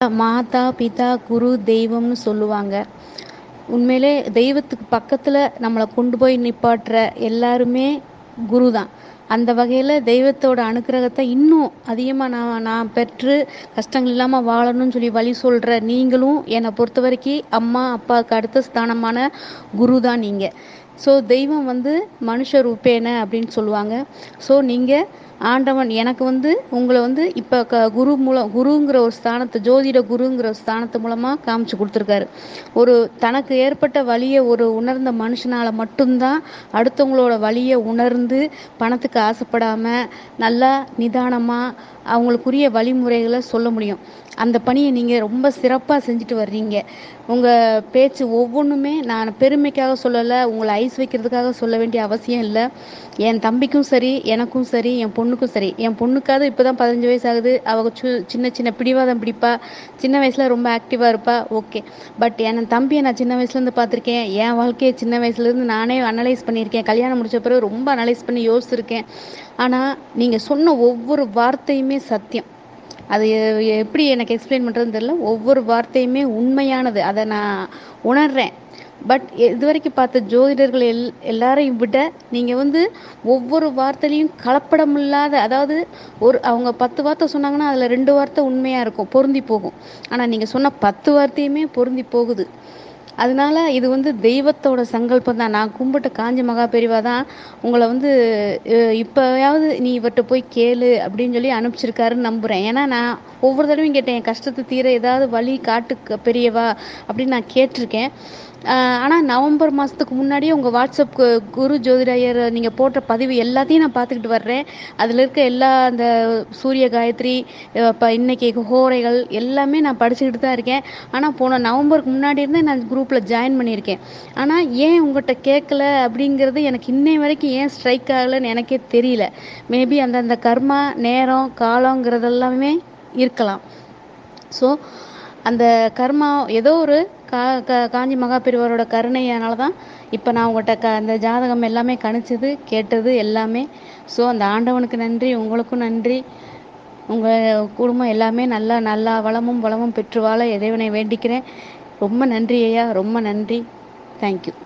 மாதா மாதா பிதா குரு தெய்வம்னு சொல்லுவாங்க உண்மையிலே தெய்வத்துக்கு பக்கத்தில் நம்மளை கொண்டு போய் நிப்பாட்டுற எல்லாருமே குரு தான் அந்த வகையில் தெய்வத்தோட அனுக்கிரகத்தை இன்னும் அதிகமாக நான் நான் பெற்று கஷ்டங்கள் இல்லாமல் வாழணும்னு சொல்லி வழி சொல்கிற நீங்களும் என்னை பொறுத்த வரைக்கும் அம்மா அப்பாவுக்கு அடுத்த ஸ்தானமான குரு தான் நீங்கள் ஸோ தெய்வம் வந்து மனுஷ ரூபேன அப்படின்னு சொல்லுவாங்க ஸோ நீங்கள் ஆண்டவன் எனக்கு வந்து உங்களை வந்து இப்போ க குரு மூலம் குருங்கிற ஒரு ஸ்தானத்தை ஜோதிட குருங்கிற ஒரு ஸ்தானத்து மூலமாக காமிச்சு கொடுத்துருக்காரு ஒரு தனக்கு ஏற்பட்ட வழியை ஒரு உணர்ந்த மனுஷனால் மட்டும்தான் அடுத்தவங்களோட வழியை உணர்ந்து பணத்துக்கு ஆசைப்படாமல் நல்லா நிதானமாக அவங்களுக்குரிய வழிமுறைகளை சொல்ல முடியும் அந்த பணியை நீங்கள் ரொம்ப சிறப்பாக செஞ்சுட்டு வர்றீங்க உங்கள் பேச்சு ஒவ்வொன்றுமே நான் பெருமைக்காக சொல்லலை உங்களை ஐஸ் வைக்கிறதுக்காக சொல்ல வேண்டிய அவசியம் இல்லை என் தம்பிக்கும் சரி எனக்கும் சரி என் பொண்ணுக்கும் சரி என் பொண்ணுக்காவது இப்போ தான் பதினஞ்சு வயசு ஆகுது அவள் சு சின்ன சின்ன பிடிவாதம் பிடிப்பா சின்ன வயசில் ரொம்ப ஆக்டிவாக இருப்பா ஓகே பட் என் தம்பியை நான் சின்ன வயசுலேருந்து பார்த்துருக்கேன் என் வாழ்க்கையை சின்ன வயசுலேருந்து நானே அனலைஸ் பண்ணியிருக்கேன் கல்யாணம் முடிச்ச பிறகு ரொம்ப அனலைஸ் பண்ணி யோசிச்சிருக்கேன் ஆனால் நீங்கள் சொன்ன ஒவ்வொரு வார்த்தையுமே சத்தியம் அது எப்படி எனக்கு எக்ஸ்பிளைன் பண்ணுறதுன்னு தெரியல ஒவ்வொரு வார்த்தையுமே உண்மையானது அதை நான் உணர்றேன் பட் இது வரைக்கும் பார்த்த ஜோதிடர்கள் எல் எல்லாரையும் விட நீங்கள் வந்து ஒவ்வொரு வார்த்தையிலையும் கலப்படம் இல்லாத அதாவது ஒரு அவங்க பத்து வார்த்தை சொன்னாங்கன்னா அதில் ரெண்டு வார்த்தை உண்மையாக இருக்கும் பொருந்தி போகும் ஆனால் நீங்கள் சொன்ன பத்து வார்த்தையுமே பொருந்தி போகுது அதனால இது வந்து தெய்வத்தோட சங்கல்பம் தான் நான் கும்பிட்ட காஞ்சி மகா பெரிவா தான் உங்களை வந்து இப்போயாவது நீ இவர்கிட்ட போய் கேளு அப்படின்னு சொல்லி அனுப்பிச்சிருக்காருன்னு நம்புகிறேன் ஏன்னா நான் ஒவ்வொரு தடவையும் கேட்டேன் என் கஷ்டத்தை தீர ஏதாவது வழி காட்டு பெரியவா அப்படின்னு நான் கேட்டிருக்கேன் ஆனால் நவம்பர் மாதத்துக்கு முன்னாடியே உங்கள் வாட்ஸ்அப் குரு ஜோதிடர் நீங்கள் போட்ட பதிவு எல்லாத்தையும் நான் பார்த்துக்கிட்டு வர்றேன் அதில் இருக்க எல்லா அந்த சூரிய காயத்ரி இப்போ இன்னைக்கு ஹோரைகள் எல்லாமே நான் படிச்சுக்கிட்டு தான் இருக்கேன் ஆனால் போன நவம்பருக்கு முன்னாடி இருந்தே நான் குரூப்பில் ஜாயின் பண்ணியிருக்கேன் ஆனால் ஏன் உங்கள்கிட்ட கேட்கல அப்படிங்கிறது எனக்கு இன்னை வரைக்கும் ஏன் ஸ்ட்ரைக் ஆகலைன்னு எனக்கே தெரியல மேபி அந்தந்த கர்மா நேரம் காலங்கிறதெல்லாமே இருக்கலாம் ஸோ அந்த கர்மா ஏதோ ஒரு கா க காஞ்சி மகாபெரிவரோட கருணையானால தான் இப்போ நான் உங்கள்கிட்ட க அந்த ஜாதகம் எல்லாமே கணிச்சது கேட்டது எல்லாமே ஸோ அந்த ஆண்டவனுக்கு நன்றி உங்களுக்கும் நன்றி உங்கள் குடும்பம் எல்லாமே நல்லா நல்லா வளமும் வளமும் பெற்று வாழ இறைவனை வேண்டிக்கிறேன் ரொம்ப நன்றி ஐயா ரொம்ப நன்றி தேங்க்யூ